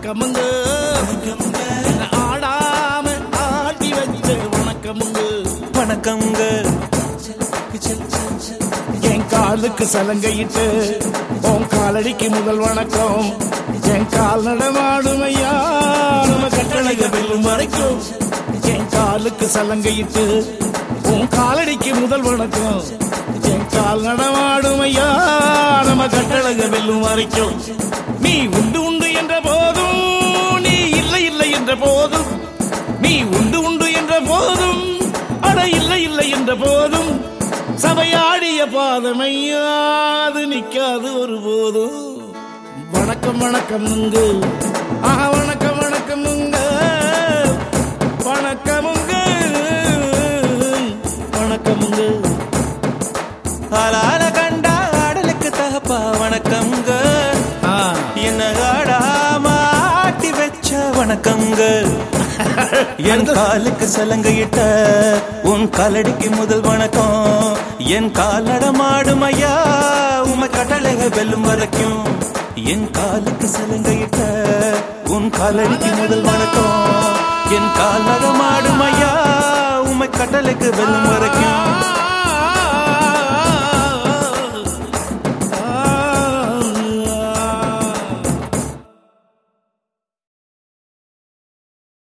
வணக்கமுங்க ஆடாம ஆட்டி வச்ச வணக்கமுங்க வணக்கம்ங்க என் காலுக்கு சலங்கையிட்டு உன் காலடிக்கு முதல் வணக்கம் என் கால் நடமாடும் ஐயா நம்ம கட்டளைக வெல்லும் வரைக்கும் என் காலுக்கு சலங்கையிட்டு உன் காலடிக்கு முதல் வணக்கம் என் கால் நடமாடும் ஐயா நம்ம கட்டளைக வெல்லும் வரைக்கும் நீ உண்டு உண்டு என்ற போதும் நீ இல்லை இல்லை என்ற போதும் நீ உண்டு உண்டு என்ற போதும் அட இல்லை இல்லை என்ற போதும் சபையாடிய பாதமையாது நிக்காது ஒருபோதும் வணக்கம் வணக்கமுங்க ஆஹா வணக்கம் வணக்கமுங்க வணக்கமுங்க வணக்கமுங்க ஆளால கண்டா ஆடலுக்கு தகப்பா வணக்கம்ங்க ஆ, என்ன ஆடாம ஆட்டி வச்ச வணக்கம்ங்க என் காலுக்கு சலங்கையிட்ட உன் காலடிக்கு முதல் வணக்கம் என் கால் நடமாடும் ஐயா உமை கட்டளைக வெல்லும் வரைக்கும் என் காலுக்கு சலங்கையிட்ட உன் காலடிக்கு முதல் வணக்கம் என் கால் நடமாடும் ஐயா உமை கட்டளைக்கு வெல்லும் வரைக்கும்